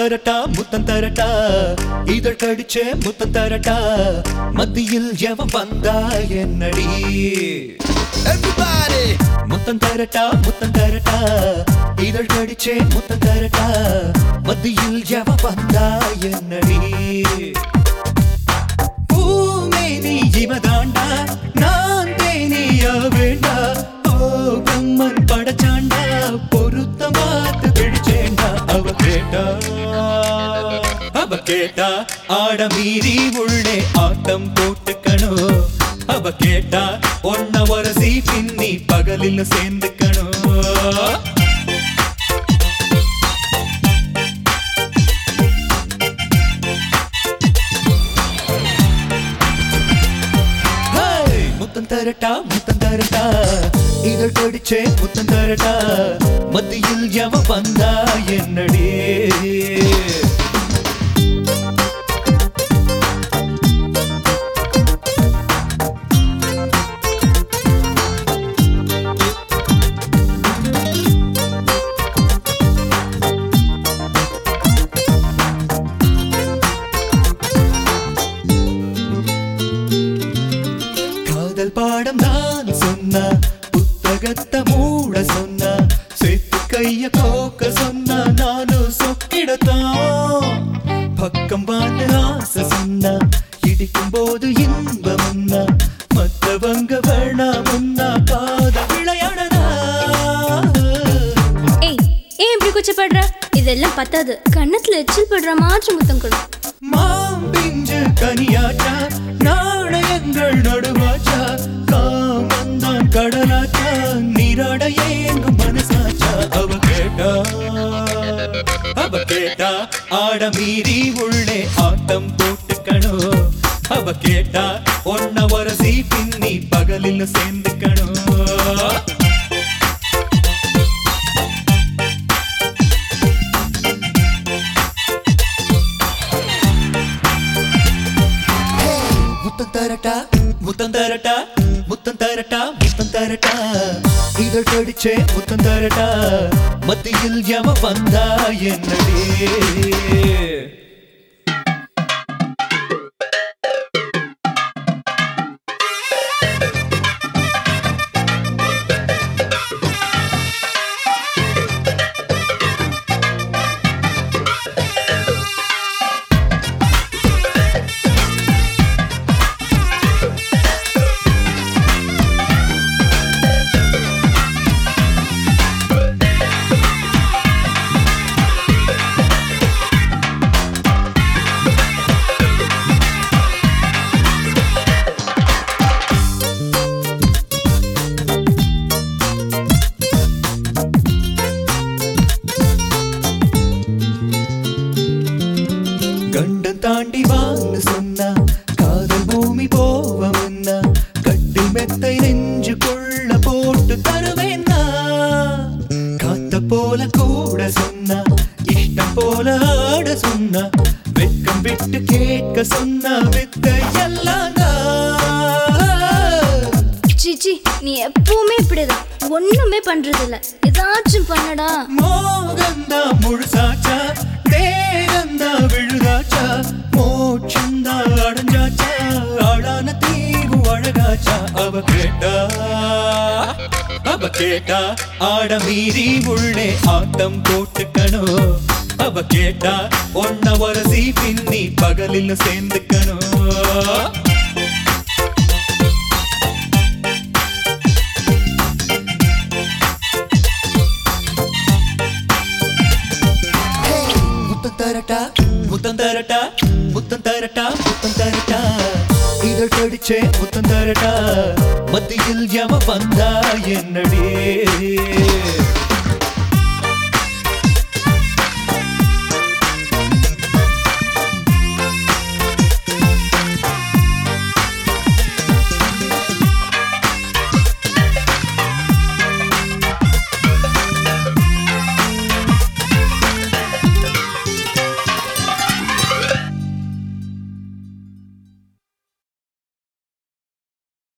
தரட்டா முத்தம் தரட்டா இதழ் கடிச்சே முத்தம் தரட்டா மத்தியில் எவன் வந்தா என்னடி Everybody! முத்தம் தரட்டா முத்தம் தரட்டா இதழ் கடிச்சே முத்தம் தரட்டா மத்தியில் எவன் வந்தா என்னடி பூமேனி இவதாண்டா நான் தேனியா வேண்டா ஓ பிரம்மன் படைச்சாண்டா பொருத்த மாத்து பிடிச்சேண்டா அவ கேட்டா அவ கேட்டா ஆட மீறி உள்ளே ஆட்டம் போட்டுக்கணும் அவ கேட்டா ஒன்ன வரசி பின்னி பகலில் சேர்ந்துக்கணும் ஹேய்! முத்தம் தரட்டா முத்தம் தரட்டா இதழ் கடிச்சே முத்தம் தரட்டா மத்தியில் எவ வந்தா என்னடி காதல் பாடம் நான் சொன்ன புத்தகத்தை மூட சொன்ன சேர்த்து கைய கோக்க சொன்ன நானும் சொக்கிடத்தான் பக்கம் பார்த்து ஆசை சொன்ன இடிக்கும் போது இன்பம் உன்னா மத்தவங்க வேணாம் உன்னா காதல் விளையாடனா ஏய் ஏன் இப்படி கூச்சப்படுற இதெல்லாம் பத்தாது கண்ணத்துல எச்சில் படுற மாதிரி முத்தம் கொடு மாம்பிஞ்சு கனியாச்சா நாணயங்கள் நடுவாச்சா காமந்தான் கடலாச்சா நீராட ஏங்கும் மனசாச்சா அவ கேட்டா அவ கேட்டா ஆட மீறி உள்ளே ஆட்டம் போட்டுக்கணும் அவ கேட்டா ஒன்ன வரசி பின்னி பகலில் சேர்ந்துக்கணும் முத்தம் தரட்டா முத்தம் தரட்டா முத்தம் தரட்டா முத்தம் தரட்டா இதழ் கடிச்சே முத்தம் தரட்டா மத்தியில் எவ வந்தா என்னடி கண்டம் தாண்டி வான்னு சொன்னா காதல் பூமி போவமுன்னா கட்டி மெத்தை நெஞ்சுக்குள்ள போட்டு தருவேன்னா காத்த போல கூட சொன்னா இஷ்டம் போல ஆட சொன்னா வெட்கம் விட்டு கேட்க சொன்னா வித்த எல்லாம் சிச்சி நீ எப்பவுமே இப்படிதான் ஒண்ணுமே பண்றது இல்ல ஏதாச்சும் பண்ணடா மோகந்தா முழுசாச்சா தேகந்தா விழுதாச்சா மோட்சந்தா அடைஞ்சாச்சா ஆளான தீவு அழகாச்சா அவ கேட்டா அவ கேட்டா ஆட மீறி உள்ளே ஆட்டம் போட்டுக்கணும் அவ கேட்டா ஒன்ன வரசி பின்னி பகலில் சேர்ந்துக்கணும் முத்தம் தரட்டா முத்தம் தரட்டா முத்தம் தரட்டா முத்தம் தரட்டா இதழ் கடிச்சே முத்தம் தரட்டா மத்தியில் எவ வந்தா என்னடி